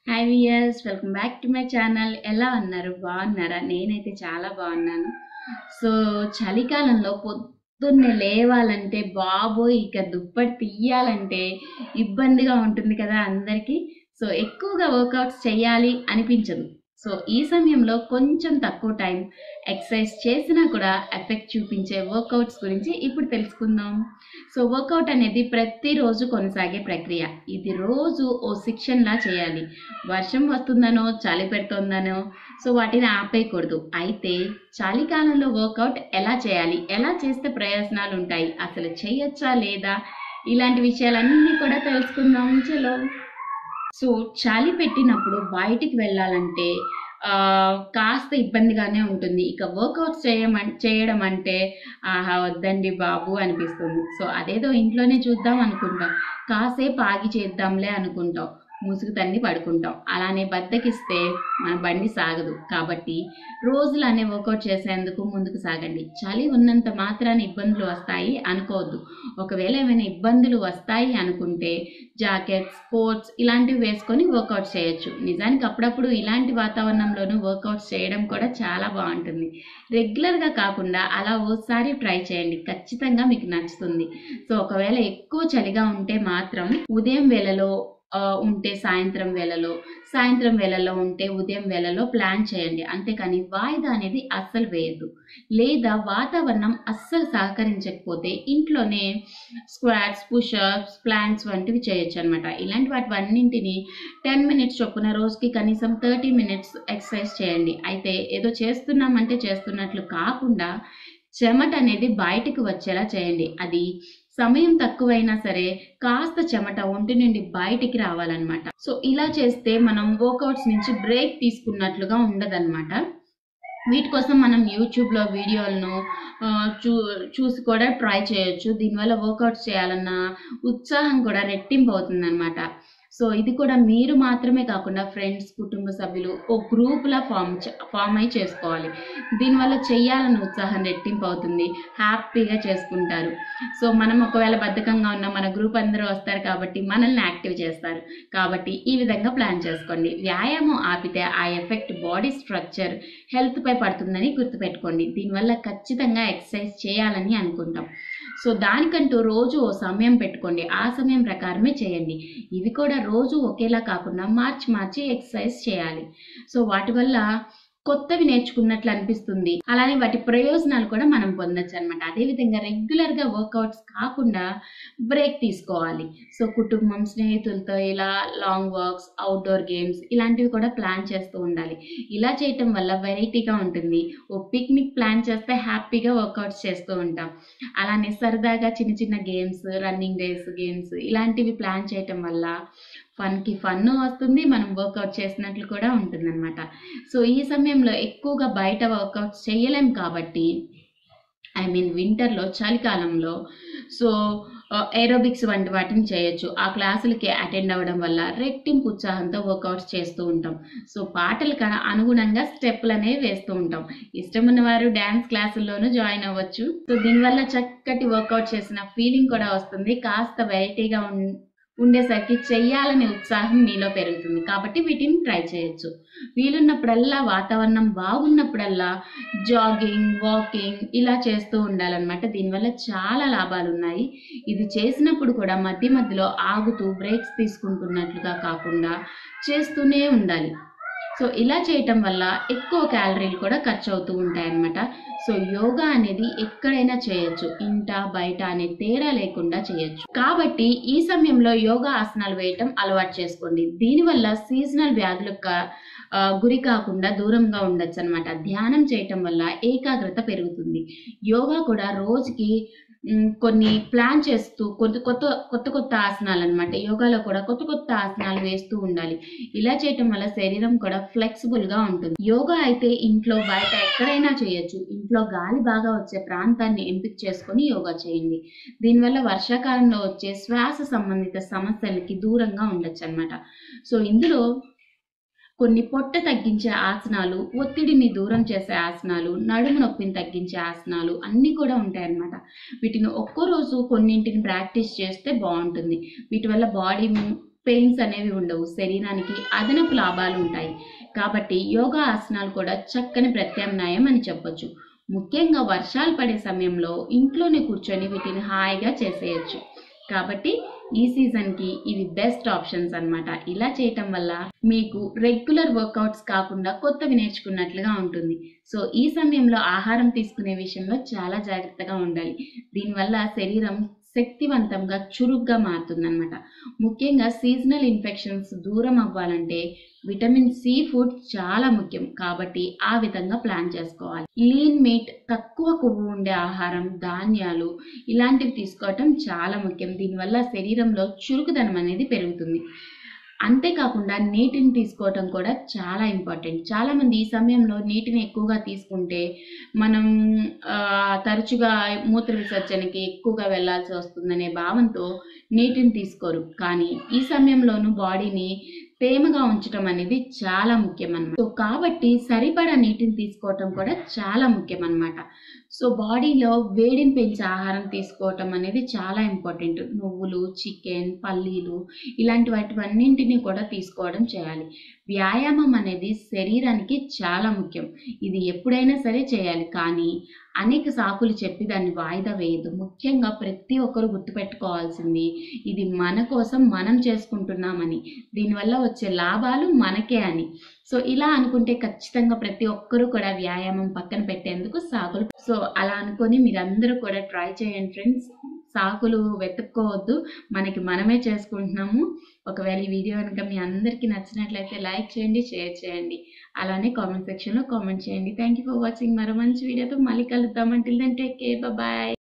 hi viewers welcome back to my channel ఎలా ఉన్నారు బాగున్నారా నేనైతే చాలా బాగున్నాను సో చలికాలంలో పొద్దున్నే లేవాలంటే బాబోయ్ ఇక దుప్పటి తీయాలంటే ఇబ్బందిగా ఉంటుంది కదా అందరికీ సో ఎక్కువగా వర్కౌట్స్ చేయాలి అనిపించదు సో ఈ సమయంలో కొంచెం తక్కువ టైం ఎక్సర్సైజ్ చేసినా కూడా ఎఫెక్ట్ చూపించే వర్కౌట్స్ గురించి ఇప్పుడు తెలుసుకుందాం సో వర్కౌట్ అనేది ప్రతిరోజు కొనసాగే ప్రక్రియ ఇది రోజు ఓ శిక్షణలా చేయాలి వర్షం వస్తుందనో చలి పెడుతుందనో సో వాటిని ఆపేయకూడదు అయితే చలికాలంలో వర్కౌట్ ఎలా చేయాలి ఎలా చేస్తే ప్రయోజనాలు ఉంటాయి అసలు చేయొచ్చా లేదా ఇలాంటి విషయాలన్నీ కూడా తెలుసుకుందాం చలో సో చలి పెట్టినప్పుడు బయటికి వెళ్ళాలంటే ఆ, కాస్త ఇబ్బందిగానే ఉంటుంది ఇక వర్కౌట్స్ చేయమం చేయడం అంటే ఆహా వద్దండి బాబు అనిపిస్తుంది సో అదేదో ఇంట్లోనే చూద్దాం అనుకుంటాం కాసేపు ఆగి చేద్దాంలే అనుకుంటాం ముసుగు తన్ని పడుకుంటాం అలానే బద్దకిస్తే మన బండి సాగదు కాబట్టి రోజులనే వర్కౌట్ చేసేందుకు ముందుకు సాగండి చలి ఉన్నంత మాత్రాన ఇబ్బందులు వస్తాయి అనుకోవద్దు ఒకవేళ ఏమైనా ఇబ్బందులు వస్తాయి అనుకుంటే జాకెట్స్ కోట్స్ ఇలాంటివి వేసుకొని వర్కౌట్ చేయొచ్చు నిజానికి అప్పుడప్పుడు ఇలాంటి వాతావరణంలోనూ వర్కౌట్స్ చేయడం కూడా చాలా బాగుంటుంది రెగ్యులర్గా కాకుండా అలా ఓసారి ట్రై చేయండి ఖచ్చితంగా మీకు నచ్చుతుంది సో ఒకవేళ ఎక్కువ చలిగా ఉంటే మాత్రం ఉదయం వేళలో ఆ, ఉంటే సాయంత్రం వేళలో సాయంత్రం వేళలో ఉంటే ఉదయం వేళలో ప్లాన్ చేయండి అంతేకాని వాయిదా అనేది అస్సలు వేయద్దు లేదా వాతావరణం అస్సలు సహకరించకపోతే ఇంట్లోనే స్క్వాట్స్ పుషప్స్ ప్లాంక్స్ వంటివి చేయొచ్చు అనమాట ఇలాంటి వాటి అన్నింటిని టెన్ మినిట్స్ చొప్పున రోజుకి కనీసం థర్టీ మినిట్స్ ఎక్సర్సైజ్ చేయండి అయితే ఏదో చేస్తున్నామంటే చేస్తున్నట్లు కాకుండా చెమట అనేది బయటకు వచ్చేలా చేయండి అది సమయం తక్కువైనా సరే కాస్త చెమట ఒంటి నుండి బయటికి రావాలన్నమాట సో ఇలా చేస్తే మనం వర్కౌట్స్ నుంచి బ్రేక్ తీసుకున్నట్లుగా ఉండదన్నమాట వీటి కోసం మనం యూట్యూబ్లో వీడియోలను ఆ, చూ చూసి కూడా ట్రై చేయొచ్చు దీనివల్ల వర్కౌట్స్ చేయాలన్న ఉత్సాహం కూడా రెట్టింపు అవుతుందన్నమాట సో ఇది కూడా మీరు మాత్రమే కాకుండా ఫ్రెండ్స్ కుటుంబ సభ్యులు ఓ గ్రూప్లా ఫామ్ ఫామ్ అయి చేసుకోవాలి దీనివల్ల చెయ్యాలన్న ఉత్సాహం రెట్టింపు అవుతుంది హ్యాపీగా చేసుకుంటారు సో మనం ఒకవేళ బద్ధకంగా ఉన్న మన గ్రూప్ అందరూ వస్తారు కాబట్టి మనల్ని యాక్టివ్ చేస్తారు కాబట్టి ఈ విధంగా ప్లాన్ చేసుకోండి వ్యాయామం ఆపితే ఆ ఎఫెక్ట్ బాడీ స్ట్రక్చర్ హెల్త్ పై పడుతుందని గుర్తుపెట్టుకోండి దీనివల్ల ఖచ్చితంగా ఎక్సర్సైజ్ చేయాలని అనుకుంటాం సో దానికంటూ రోజు ఓ సమయం పెట్టుకోండి ఆ సమయం ప్రకారమే చేయండి ఇవి కూడా రోజు ఒకేలా కాకుండా మార్చి మార్చి ఎక్సర్సైజ్ చేయాలి సో వాటి వల్ల కొత్తవి నేర్చుకున్నట్లు అనిపిస్తుంది అలానే వాటి ప్రయోజనాలు కూడా మనం పొందొచ్చు అనమాట అదేవిధంగా రెగ్యులర్గా వర్కౌట్స్ కాకుండా బ్రేక్ తీసుకోవాలి సో కుటుంబం స్నేహితులతో ఇలా లాంగ్ వాక్స్ అవుట్డోర్ గేమ్స్ ఇలాంటివి కూడా ప్లాన్ చేస్తూ ఉండాలి ఇలా చేయటం వల్ల వెరైటీగా ఉంటుంది ఓ పిక్నిక్ ప్లాన్ చేస్తే హ్యాపీగా వర్కౌట్స్ చేస్తూ ఉంటాం అలానే సరదాగా చిన్న చిన్న గేమ్స్ రన్నింగ్ రేస్ గేమ్స్ ఇలాంటివి ప్లాన్ చేయటం వల్ల ఫన్కి ఫన్ వస్తుంది మనం వర్కౌట్ చేసినట్లు కూడా ఉంటుందన్నమాట సో ఈ సమయంలో ఎక్కువగా బయట వర్కౌట్స్ చేయలేం కాబట్టి ఐ మీన్ వింటర్లో చలికాలంలో సో ఏరోబిక్స్ వంటి వాటిని చేయొచ్చు ఆ క్లాసులకి అటెండ్ అవ్వడం వల్ల రెట్టింపు ఉత్సాహంతో వర్కౌట్స్ చేస్తూ ఉంటాం సో పాటలకు అనుగుణంగా స్టెప్పులు అనేవి వేస్తూ ఉంటాం ఇష్టం ఉన్న వారు డ్యాన్స్ క్లాసుల్లోనూ జాయిన్ అవ్వచ్చు సో దీనివల్ల చక్కటి వర్కౌట్ చేసిన ఫీలింగ్ కూడా వస్తుంది కాస్త వెరైటీగా ఉం ఉండేసరికి చెయ్యాలనే ఉత్సాహం మీలో పెరుగుతుంది కాబట్టి వీటిని ట్రై చేయొచ్చు వీలున్నప్పుడల్లా వాతావరణం బాగున్నప్పుడల్లా జాగింగ్ వాకింగ్ ఇలా చేస్తూ ఉండాలన్నమాట దీనివల్ల చాలా లాభాలు ఉన్నాయి ఇది చేసినప్పుడు కూడా మధ్య మధ్యలో ఆగుతూ బ్రేక్స్ తీసుకుంటున్నట్లుగా కాకుండా చేస్తూనే ఉండాలి సో ఇలా చేయటం వల్ల ఎక్కువ క్యాలరీలు కూడా ఖర్చు అవుతూ ఉంటాయి అన్నమాట సో యోగా అనేది ఎక్కడైనా చేయొచ్చు ఇంట బయట అనే తేడా లేకుండా చేయొచ్చు కాబట్టి ఈ సమయంలో యోగా ఆసనాలు వేయటం అలవాటు చేసుకోండి దీనివల్ల సీజనల్ వ్యాధులకు కా- ఆ, గురి కాకుండా దూరంగా ఉండొచ్చు అనమాట ధ్యానం చేయటం వల్ల ఏకాగ్రత పెరుగుతుంది యోగా కూడా రోజుకి మ్, కొన్ని ప్లాన్ చేస్తూ కొత్త కొత్త కొత్త కొత్త ఆసనాలు అనమాట యోగాలో కూడా కొత్త కొత్త ఆసనాలు వేస్తూ ఉండాలి ఇలా చేయటం వల్ల శరీరం కూడా ఫ్లెక్సిబుల్ గా ఉంటుంది యోగా అయితే ఇంట్లో బయట ఎక్కడైనా చేయొచ్చు ఇంట్లో గాలి బాగా వచ్చే ప్రాంతాన్ని ఎంపిక చేసుకొని యోగా చేయండి దీనివల్ల వర్షాకాలంలో వచ్చే శ్వాస సంబంధిత సమస్యలకి దూరంగా ఉండొచ్చు అనమాట సో ఇందులో కొన్ని పొట్ట తగ్గించే ఆసనాలు ఒత్తిడిని దూరం చేసే ఆసనాలు నడుము నొప్పిని తగ్గించే ఆసనాలు అన్నీ కూడా ఉంటాయన్నమాట వీటిని ఒక్కో రోజు కొన్నింటిని ప్రాక్టీస్ చేస్తే బాగుంటుంది వీటి వల్ల బాడీ పెయిన్స్ అనేవి ఉండవు శరీరానికి అదనపు లాభాలు ఉంటాయి కాబట్టి యోగా ఆసనాలు కూడా చక్కని ప్రత్యామ్నాయం అని చెప్పొచ్చు ముఖ్యంగా వర్షాలు పడే సమయంలో ఇంట్లోనే కూర్చొని వీటిని హాయిగా చేసేయచ్చు కాబట్టి ఈ సీజన్కి ఇవి బెస్ట్ ఆప్షన్స్ అన్నమాట ఇలా చేయటం వల్ల మీకు రెగ్యులర్ వర్కౌట్స్ కాకుండా కొత్తవి నేర్చుకున్నట్లుగా ఉంటుంది సో ఈ సమయంలో ఆహారం తీసుకునే విషయంలో చాలా జాగ్రత్తగా ఉండాలి దీనివల్ల శరీరం శక్తివంతంగా చురుగ్గా మారుతుందన్నమాట ముఖ్యంగా సీజనల్ ఇన్ఫెక్షన్స్ దూరం అవ్వాలంటే విటమిన్ సి ఫుడ్ చాలా ముఖ్యం కాబట్టి ఆ విధంగా ప్లాన్ చేసుకోవాలి లీన్ మీట్ తక్కువ కొవ్వు ఉండే ఆహారం ధాన్యాలు ఇలాంటివి తీసుకోవటం చాలా ముఖ్యం దీనివల్ల శరీరంలో చురుకుదనం అనేది పెరుగుతుంది అంతేకాకుండా నీటిని తీసుకోవటం కూడా చాలా ఇంపార్టెంట్ చాలామంది ఈ సమయంలో నీటిని ఎక్కువగా తీసుకుంటే మనం ఆ, తరచుగా మూత్ర విసర్జనకి ఎక్కువగా వెళ్ళాల్సి వస్తుందనే భావంతో నీటిని తీసుకోరు కానీ ఈ సమయంలోనూ బాడీని తేమగా ఉంచడం అనేది చాలా ముఖ్యం అన్నమాట సో కాబట్టి సరిపడా నీటిని తీసుకోవటం కూడా చాలా ముఖ్యం అన్నమాట సో బాడీలో వేడిని పెంచే ఆహారం తీసుకోవటం అనేది చాలా ఇంపార్టెంట్ నువ్వులు చికెన్ పల్లీలు ఇలాంటి వాటివన్నింటినీ కూడా తీసుకోవడం చేయాలి వ్యాయామం అనేది శరీరానికి చాలా ముఖ్యం ఇది ఎప్పుడైనా సరే చేయాలి కానీ అనేక సాకులు చెప్పి దాన్ని వాయిదా వేయదు ముఖ్యంగా ప్రతి ఒక్కరు గుర్తుపెట్టుకోవాల్సింది ఇది మన కోసం మనం చేసుకుంటున్నామని దీనివల్ల వచ్చే లాభాలు మనకే అని సో ఇలా అనుకుంటే ఖచ్చితంగా ప్రతి ఒక్కరూ కూడా వ్యాయామం పక్కన పెట్టేందుకు సాకులు సో అలా అనుకొని మీరందరూ కూడా ట్రై చేయండి ఫ్రెండ్స్ సాకులు వెతుక్కోవద్దు మనకి మనమే చేసుకుంటున్నాము ఒకవేళ ఈ వీడియో కనుక మీ అందరికీ నచ్చినట్లయితే లైక్ చేయండి షేర్ చేయండి అలానే కామెంట్ సెక్షన్లో కామెంట్ చేయండి థ్యాంక్ యూ ఫర్ వాచింగ్ మరో మంచి వీడియోతో మళ్ళీ కలుద్దాం until then take care bye